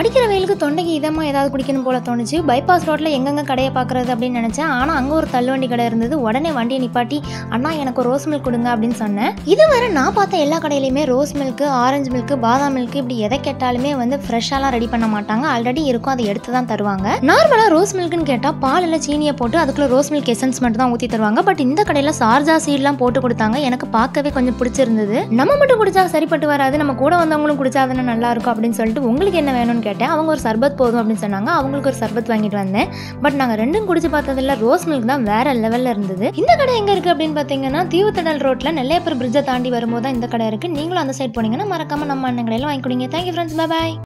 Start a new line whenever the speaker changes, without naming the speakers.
அடிக்கிற வெயிலுக்கு தொண்டைக்கு இதமாக ஏதாவது குடிக்கணும் போல தோணுச்சு பைபாஸ் ரோட்டில் எங்கெங்க கடையை பார்க்குறது அப்படின்னு நினச்சேன் ஆனால் அங்கே ஒரு தள்ளுவண்டி கடை இருந்தது உடனே வண்டியை நிப்பாட்டி அண்ணா எனக்கு ஒரு ரோஸ் மில்க் கொடுங்க அப்படின்னு சொன்னேன் இதுவரை நான் பார்த்த எல்லா கடையிலையுமே ரோஸ் மில்க் ஆரஞ்சு மில்க் பாதாம் மில்க் இப்படி எதை கேட்டாலுமே வந்து ஃப்ரெஷ்ஷாலாம் ரெடி பண்ண மாட்டாங்க ஆல்ரெடி இருக்கும் அதை எடுத்து தான் தருவாங்க நார்மலாக ரோஸ் மில்க்னு கேட்டால் பாலில் சீனியை போட்டு அதுக்குள்ள ரோஸ் மில்க் எசன்ஸ் மட்டும் தான் ஊற்றி தருவாங்க பட் இந்த கடையில் சார்ஜா சீட்லாம் போட்டு கொடுத்தாங்க எனக்கு பார்க்கவே கொஞ்சம் பிடிச்சிருந்தது நம்ம மட்டும் குடிச்சா சரிப்பட்டு வராது நம்ம கூட வந்தவங்களும் குடிச்சா தானே நல்லா இருக்கும் அப்படின்னு சொல்லிட்டு உங்களுக்கு என்ன வேணும்னு கேட்டேன் அவங்க ஒரு சர்பத் போதும் அப்படின்னு சொன்னாங்க அவங்களுக்கு ஒரு சர்பத் வாங்கிட்டு வந்தேன் பட் நாங்கள் ரெண்டும் குடிச்சு பார்த்ததில்ல ரோஸ் மில்க் தான் வேற லெவலில் இருந்தது இந்த கடை எங்கே இருக்குது அப்படின்னு பார்த்தீங்கன்னா தீவுத்தடல் ரோட்டில் நெல்லையப்பர் பிரிட்ஜை தாண்டி வரும்போது தான் இந்த கடை இருக்குது நீங்களும் அந்த சைட் போனீங்கன்னா மறக்காம நம்ம அண்ணன் கடையில் வாங்கி கொடுங்க தேங்க்யூ ஃப்ரெண்ட்ஸ் பாய்